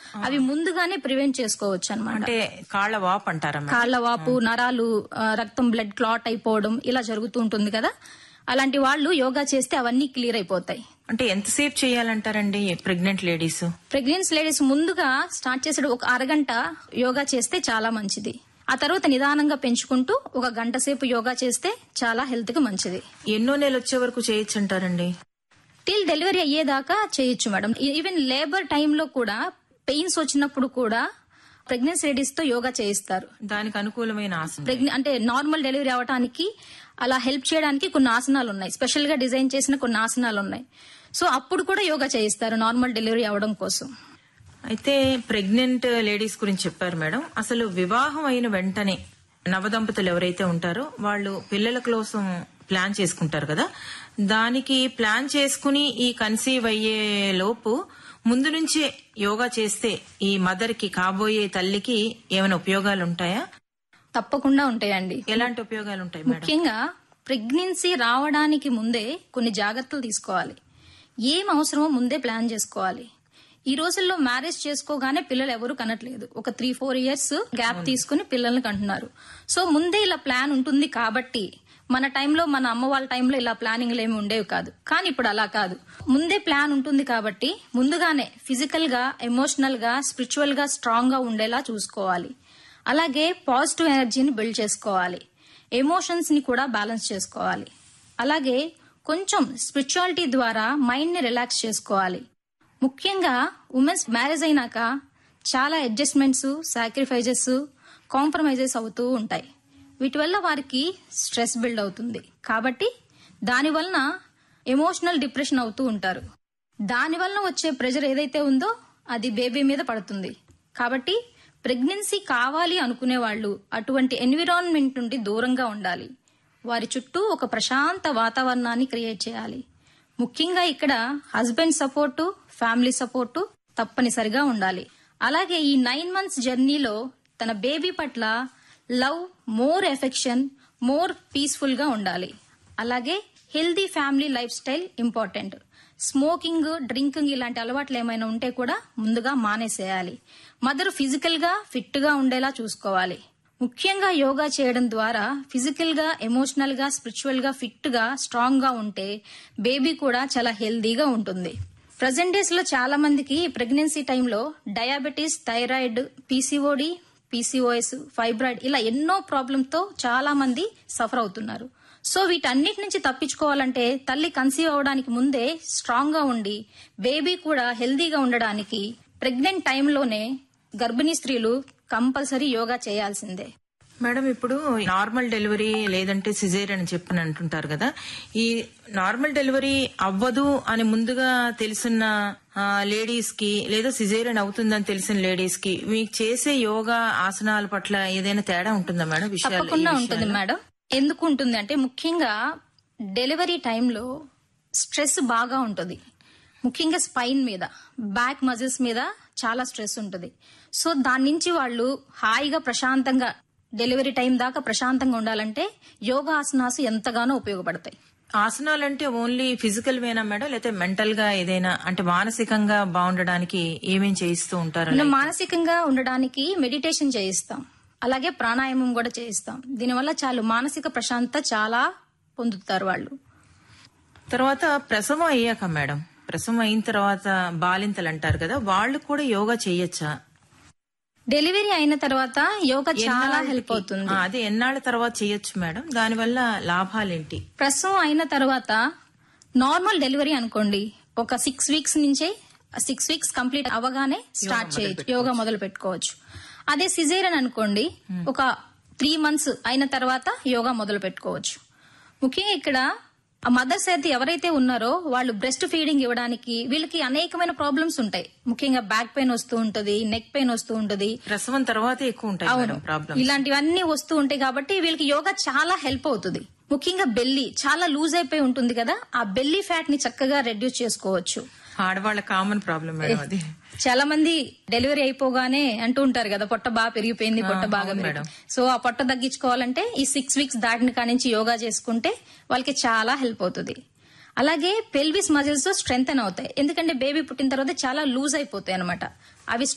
అవి ముందుగానే ప్రివెంట్ చేసుకోవచ్చు అనమాట అంటే కాళ్ళ వాపు అంటారా మేడం కాళ్ల వాపు నరాలు ఆ, రక్తం బ్లడ్ క్లాట్ అయిపోవడం ఇలా జరుగుతూ ఉంటుంది కదా అలాంటి వాళ్ళు యోగా చేస్తే అవన్నీ క్లియర్ అయిపోతాయి అంటే ఎంతసేపు చేయాలంటారండి ప్రెగ్నెంట్ లేడీస్ ప్రెగ్నెన్సీ లేడీస్ ముందుగా స్టార్ట్ చేసే ఒక అరగంట యోగా చేస్తే చాలా మంచిది ఆ తర్వాత నిదానంగా పెంచుకుంటూ ఒక గంట సేపు యోగా చేస్తే చాలా హెల్త్ కి మంచిది ఎన్నో నెలలు వచ్చే వరకు చేయొచ్చు అంటారండి టిల్ డెలివరీ అయ్యేదాకా చేయొచ్చు మేడం ఈవెన్ లేబర్ టైంలో కూడా పెయిన్స్ వచ్చినప్పుడు కూడా ప్రెగ్నెన్సీ లేడీస్ తో యోగా చేయిస్తారు దానికి అనుకూలమైన ఆసనం ప్రెగ్నె అంటే నార్మల్ డెలివరీ అవడానికి అలా హెల్ప్ చేయడానికి కొన్ని ఆసనాలు ఉన్నాయి స్పెషల్ గా డిజైన్ చేసిన కొన్ని ఆసనాలు ఉన్నాయి సో అప్పుడు కూడా యోగా చేయిస్తారు నార్మల్ డెలివరీ అవడం కోసం అయితే ప్రెగ్నెంట్ లేడీస్ గురించి చెప్పారు మేడం అసలు వివాహం అయిన వెంటనే నవదంపతులు ఎవరైతే ఉంటారో వాళ్ళు పిల్లల కోసం ప్లాన్ చేసుకుంటారు కదా దానికి ప్లాన్ చేసుకుని ఈ కన్సీవ్ అయ్యే లోపు ముందు నుంచే యోగా చేస్తే ఈ మదర్ కి కాబోయే తల్లికి ఏమైనా ఉపయోగాలు ఉంటాయా తప్పకుండా ఉంటాయండి ఎలాంటి ఉపయోగాలు ఉంటాయి మేడం ముఖ్యంగా ప్రెగ్నెన్సీ రావడానికి ముందే కొన్ని జాగ్రత్తలు తీసుకోవాలి ఏం అవసరమో ముందే ప్లాన్ చేసుకోవాలి ఈ రోజుల్లో మ్యారేజ్ చేసుకోగానే పిల్లలు ఎవరు కనట్లేదు ఒక త్రీ ఫోర్ ఇయర్స్ గ్యాప్ తీసుకుని పిల్లల్ని కంటున్నారు సో ముందే ఇలా ప్లాన్ ఉంటుంది కాబట్టి మన టైంలో మన అమ్మ వాళ్ళ టైంలో ఇలా ప్లానింగ్లు ఏమి ఉండేవి కాదు కానీ ఇప్పుడు అలా కాదు ముందే ప్లాన్ ఉంటుంది కాబట్టి ముందుగానే ఫిజికల్ గా ఎమోషనల్ గా స్పిరిచువల్ గా స్ట్రాంగ్ గా ఉండేలా చూసుకోవాలి అలాగే పాజిటివ్ ఎనర్జీని బిల్డ్ చేసుకోవాలి ఎమోషన్స్ ని కూడా బ్యాలెన్స్ చేసుకోవాలి అలాగే కొంచెం స్పిరిచువాలిటీ ద్వారా మైండ్ ని రిలాక్స్ చేసుకోవాలి ముఖ్యంగా ఉమెన్స్ మ్యారేజ్ అయినాక చాలా అడ్జస్ట్మెంట్స్ సాక్రిఫైజెస్ కాంప్రమైజెస్ అవుతూ ఉంటాయి వీటి వల్ల వారికి స్ట్రెస్ బిల్డ్ అవుతుంది కాబట్టి దాని వలన ఎమోషనల్ డిప్రెషన్ అవుతూ ఉంటారు దాని వలన వచ్చే ప్రెషర్ ఏదైతే ఉందో అది బేబీ మీద పడుతుంది కాబట్టి ప్రెగ్నెన్సీ కావాలి అనుకునే వాళ్ళు అటువంటి ఎన్విరాన్మెంట్ నుండి దూరంగా ఉండాలి వారి చుట్టూ ఒక ప్రశాంత వాతావరణాన్ని క్రియేట్ చేయాలి ముఖ్యంగా ఇక్కడ హస్బెండ్ సపోర్టు ఫ్యామిలీ సపోర్టు తప్పనిసరిగా ఉండాలి అలాగే ఈ నైన్ మంత్స్ జర్నీలో తన బేబీ పట్ల love more affection more peaceful గా ఉండాలి అలాగే healthy family life style important smoking drinking ఇలాంటి అలవాట్లు ఏమైనా ఉంటే కూడా ముందుగా మానేసేయాలి మదర్ ఫిజికల్ గా ఫిట్ గా ఉండేలా చూసుకోవాలి ముఖ్యంగా యోగా చేయడం ద్వారా ఫిజికల్ గా ఎమోషనల్ గా స్పిరిచువల్ గా ఫిట్ గా స్ట్రాంగ్ గా ఉంటే బేబీ కూడా చాలా హెల్దీగా ఉంటుంది ప్రజెంట్ డేస్ లో చాలా మందికి ప్రెగ్నెన్సీ టైంలో diabetes thyroid PCOD PCOS fibroid ఇలా ఎన్నో ప్రాబ్లమ్ తో చాలా మంది సఫర్ అవుతున్నారు సో వీటన్నిటి నుంచి తప్పించుకోవాలంటే తల్లి కన్సీవ్ అవడానికి ముందే స్ట్రాంగ్ గా ఉండి బేబీ కూడా హెల్దీగా ఉండడానికి ప్రెగ్నెంట్ టైంలోనే గర్భిణీ స్త్రీలు కంపల్సరీ యోగా చేయాల్సిందే మేడం ఇప్పుడు నార్మల్ డెలివరీ లేదంటే సిజేర్ అని చెప్పని అంటుంటారు కదా ఈ నార్మల్ డెలివరీ అవ్వదు అని ముందుగా తెలిసిన లేడీస్ కి లేదా సిజేరియన్ అవుతుందని తెలిసిన లేడీస్ కి మీకు చేసే యోగా ఆసనాల పట్ల ఏదైనా తేడా ఉంటుందా మేడం విషయాలు ఈ తప్పకుండా ఉంటుంది విషయాల్లో? మేడం ఎందుకు ఉంటుంది అంటే ముఖ్యంగా డెలివరీ టైంలో స్ట్రెస్ బాగా ఉంటుంది ముఖ్యంగా స్పైన్ మీద బ్యాక్ మజిల్స్ మీద చాలా స్ట్రెస్ ఉంటుంది సో దాని నుంచి వాళ్ళు హాయిగా ప్రశాంతంగా డెలివరీ టైం దాకా ప్రశాంతంగా ఉండాలంటే యోగా ఆసనాస్ ఎంతగానో ఉపయోగపడతాయి ఆసనాలంటే ఓన్లీ ఫిజికల్ వేనా మేడం లేకపోతే మెంటల్ గా ఏదైనా అంటే మానసికంగా బాగుండడానికి ఏమేం చేయిస్తూ ఉంటారు మనం మానసికంగా ఉండడానికి మెడిటేషన్ చేయిస్తాం అలాగే ప్రాణాయామం కూడా చేయిస్తాం దీనివల్ల చాలు మానసిక ప్రశాంతత చాలా పొందుతారు వాళ్ళు తర్వాత ప్రసవం అయ్యాక మేడం ప్రసవం అయిన తర్వాత బాలింతలు అంటారు కదా వాళ్ళు కూడా యోగా చేయొచ్చా డెలివరీ అయిన తర్వాత యోగా చాలా ఎన్నాళ్ళకి? హెల్ప్ అవుతుంది ఆ, అదే ఎన్నాళ్ళ తర్వాత చేయొచ్చు మేడం దానివల్ల లాభాలేంటి ప్రసవం అయిన తర్వాత నార్మల్ డెలివరీ అనుకోండి ఒక సిక్స్ వీక్స్ నుంచే సిక్స్ వీక్స్ కంప్లీట్ అవగానే స్టార్ట్ చేయొచ్చు యోగా మొదలు పెట్టుకోవచ్చు అదే సిజేరియన్ అనుకోండి ఒక త్రీ మంత్స్ అయిన తర్వాత యోగా మొదలు పెట్టుకోవచ్చు ముఖ్యంగా ఇక్కడ ఆ మదర్స్ అయితే ఎవరైతే ఉన్నారో వాళ్ళు బ్రెస్ట్ ఫీడింగ్ ఇవ్వడానికి వీళ్ళకి అనేకమైన ప్రాబ్లమ్స్ ఉంటాయి ముఖ్యంగా బ్యాక్ పెయిన్ వస్తూ ఉంటది నెక్ పెయిన్ వస్తూ ఉంటది ప్రసవం తర్వాతే ఎక్కువ ఉంటాయి అవును మేడం ప్రాబ్లమ్ ఇలాంటివన్నీ వస్తూ ఉంటాయి కాబట్టి వీళ్ళకి యోగా చాలా హెల్ప్ అవుతుంది ముఖ్యంగా బెల్లి చాలా లూజ్ అయిపోయి ఉంటుంది కదా ఆ బెల్లి ఫ్యాట్ ని చక్కగా రెడ్యూస్ చేసుకోవచ్చు ఆడవాళ్ళ కామన్ ప్రాబ్లం మేడం అది చాలా మంది డెలివరీ అయిపోగానే అంటూ ఉంటారు కదా పొట్ట బాగా పెరిగిపోయింది పొట్ట బాగా అవును పెరిగింది సో ఆ పొట్ట తగ్గించుకోవాలంటే ఈ సిక్స్ వీక్స్ దాటిన కాడి నుంచి యోగా చేసుకుంటే వాళ్ళకి చాలా హెల్ప్ అవుతుంది అలాగే పెల్విస్ మజిల్స్ స్ట్రెంగ్ అవుతాయి ఎందుకంటే బేబీ పుట్టిన తర్వాత చాలా లూజ్ అయిపోతాయి అనమాట అవి